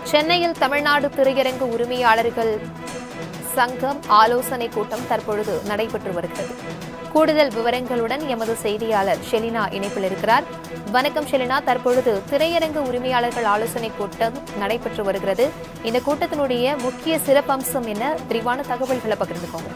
சென்னையில் தமிழ்நாடு திரையரங்கு உரிமையாளர்கள் சங்கம் ஆலோசனை கூட்டம் தற்பொழுது நடைபெற்று வருகிறது கூடுதல் விவரங்களுடன் எமது செய்தியாளர் ஷெலினா இணைப்பில் இருக்கிறார் வணக்கம் ஷெலினா தற்பொழுது திரையரங்கு உரிமையாளர்கள் ஆலோசனை கூட்டம் நடைபெற்று வருகிறது இந்த கூட்டத்தினுடைய முக்கிய சிறப்பம்சம் என்ன விரிவான தகவல்களை பகிர்ந்துக்கோங்க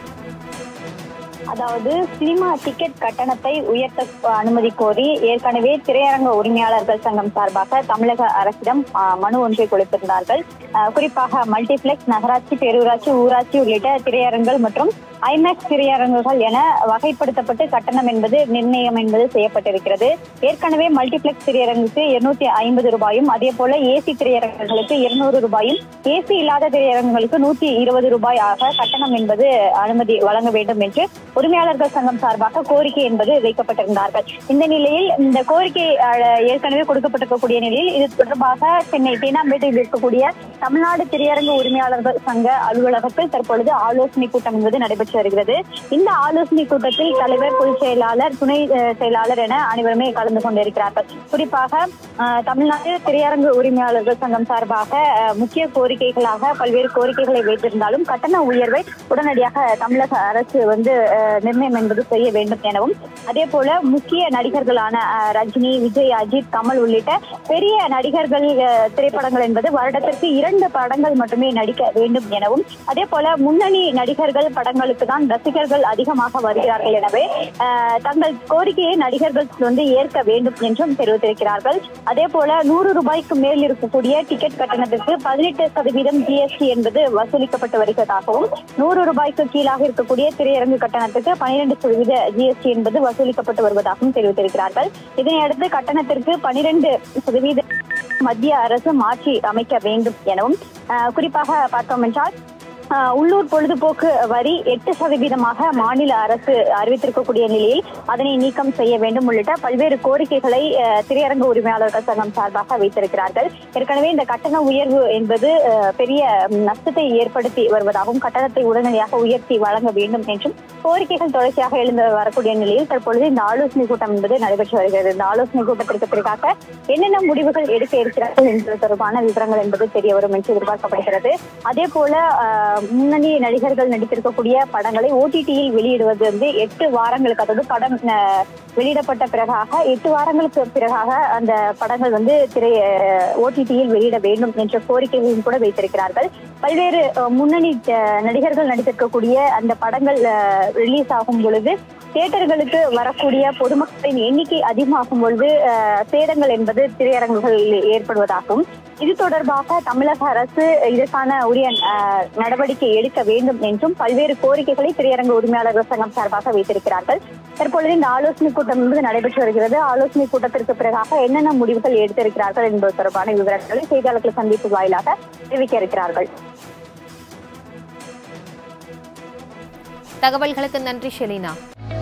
அதாவது சினிமா டிக்கெட் கட்டணத்தை உயர்த்த அனுமதி கோரி ஏற்கனவே திரையரங்க உரிமையாளர்கள் சங்கம் சார்பாக தமிழக அரசிடம் ஆ, மனு ஒன்றை கொடுத்திருந்தார்கள் ஆ, குறிப்பாக மல்டிபிளெக்ஸ் நகராட்சி பேரூராட்சி ஊராட்சி உள்ளிட்ட திரையரங்குகள் மற்றும் ஐமேக்ஸ் திரையரங்குகள் என வகைப்படுத்தப்பட்டு கட்டணம் என்பது நிர்ணயம் என்பது செய்யப்பட்டிருக்கிறது ஏற்கனவே மல்டிபிளெக்ஸ் திரையரங்குக்கு இருநூத்தி ஐம்பது ரூபாயும் அதே போல ஏசி திரையரங்குகளுக்கு இருநூறு ரூபாயும் ஏசி இல்லாத திரையரங்குகளுக்கு நூத்தி இருபது ரூபாய் ஆக கட்டணம் என்பது அனுமதி வழங்க வேண்டும் என்று உரிமையாளர்கள் சங்கம் சார்பாக கோரிக்கை என்பது வைக்கப்பட்டிருந்தார்கள் இந்த நிலையில் இந்த கோரிக்கை அஹ், ஏற்கனவே கொடுக்கப்பட்டிருக்கக்கூடிய நிலையில் இது தொடர்பாக சென்னை தேனாம்பேட்டையில் இருக்கக்கூடிய தமிழ்நாடு திரையரங்கு உரிமையாளர்கள் சங்க அலுவலகத்தில் தற்பொழுது ஆலோசனை கூட்டம் என்பது நடைபெற்று வருகிறது இந்த ஆலோசனை கூட்டத்தில் தலைவர் பொதுச் செயலாளர் துணை அஹ், செயலாளர் என அனைவருமே கலந்து கொண்டிருக்கிறார்கள் குறிப்பாக அஹ், தமிழ்நாடு திரையரங்கு உரிமையாளர்கள் சங்கம் சார்பாக அஹ், முக்கிய கோரிக்கைகளாக பல்வேறு கோரிக்கைகளை வைத்திருந்தாலும் கட்டண உயர்வை உடனடியாக தமிழக அரசு வந்து அஹ், நிர்ணயம் என்பது செய்ய வேண்டும் எனவும் அதே போல முக்கிய நடிகர்களான அஹ், ரஜினி விஜய் அஜித் கமல் உள்ளிட்ட பெரிய நடிகர்கள் அஹ், திரைப்படங்கள் என்பது வருடத்திற்கு இரண்டு படங்கள் மட்டுமே நடிக்க வேண்டும் எனவும் அதே போல முன்னணி நடிகர்கள் படங்களுக்கு தான் ரசிகர்கள் அதிகமாக வருகிறார்கள் எனவே அஹ், தங்கள் கோரிக்கையை நடிகர்கள் வந்து ஏற்க வேண்டும் என்றும் தெரிவித்திருக்கிறார்கள் அதே போல நூறு ரூபாய்க்கு மேல் இருக்கக்கூடிய டிக்கெட் கட்டணத்திற்கு பதினெட்டு சதவீதம் ஜிஎஸ்டி என்பது வசூலிக்கப்பட்டு வருகிறதாகவும் நூறு ரூபாய்க்கு கீழாக இருக்கக்கூடிய திரையரங்கு கட்டணத்துக்கு பனிரெண்டு சதவீத ஜிஎஸ்டி என்பது வசூலிக்கப்பட்டு வருவதாகவும் தெரிவித்திருக்கிறார்கள் இதனையடுத்து கட்டணத்திற்கு பனிரெண்டு சதவீத மத்திய அரசு மாற்றி அமைக்க வேண்டும் எனவும் அஹ், குறிப்பாக பார்த்தோம் என்றால் அஹ், உள்ளூர் பொழுதுபோக்கு வரி எட்டு சதவீதமாக மாநில அரசு அறிவித்திருக்கக்கூடிய நிலையில் அதனை நீக்கம் செய்ய வேண்டும் உள்ளிட்ட பல்வேறு கோரிக்கைகளை அஹ், திரையரங்கு உரிமையாளர்கள் சங்கம் சார்பாக வைத்திருக்கிறார்கள் ஏற்கனவே இந்த கட்டண உயர்வு என்பது அஹ், பெரிய நஷ்டத்தை ஏற்படுத்தி வருவதாகவும் கட்டணத்தை உடனடியாக உயர்த்தி வழங்க வேண்டும் என்றும் கோரிக்கைகள் தொடர்ச்சியாக எழுந்து வரக்கூடிய நிலையில் தற்பொழுது இந்த ஆலோசனை கூட்டம் என்பது நடைபெற்று வருகிறது இந்த ஆலோசனை கூட்டத்திற்கு பிறகாக என்னென்ன முடிவுகள் எடுக்க இருக்கிறார்கள் என்பது தொடர்பான விவரங்கள் என்பது தெரிய வரும் என்று எதிர்பார்க்கப்படுகிறது அதே போல அஹ், முன்னணி நடிகர்கள் நடித்திருக்கக்கூடிய படங்களை ஓடிடியில் வெளியிடுவது வந்து எட்டு வாரங்களுக்கு அதாவது படம் அஹ், வெளியிடப்பட்ட பிறகாக எட்டு வாரங்களுக்கு பிறகாக அந்த படங்கள் வந்து திரை ஓடிடியில் வெளியிட வேண்டும் என்ற கோரிக்கைகளையும் கூட வைத்திருக்கிறார்கள் பல்வேறு அஹ், முன்னணி அஹ், நடிகர்கள் நடித்திருக்கக்கூடிய அந்த படங்கள் ரிலீஸ் ஆகும் பொழுது தியேட்டர்களுக்கு வரக்கூடிய பொதுமக்களின் எண்ணிக்கை அதிகமாகும் பொழுது அஹ், சேதங்கள் என்பது திரையரங்குகளில் ஏற்படுவதாகவும் இது தொடர்பாக தமிழக அரசு இதற்கான உரிய அஹ், நடவடிக்கை எடுக்க வேண்டும் என்றும் பல்வேறு கோரிக்கைகளை திரையரங்கு உரிமையாளர்கள் சங்கம் சார்பாக வைத்திருக்கிறார்கள் தற்பொழுது இந்த ஆலோசனை கூட்டம் என்பது நடைபெற்று வருகிறது ஆலோசனை கூட்டத்திற்கு பிறகாக என்னென்ன முடிவுகள் எடுத்திருக்கிறார்கள் என்பது தொடர்பான விவரங்களை செய்தியாளர்கள் சந்திப்பு வாயிலாக தெரிவிக்க இருக்கிறார்கள் தகவல்களுக்கு நன்றி ஷெலினா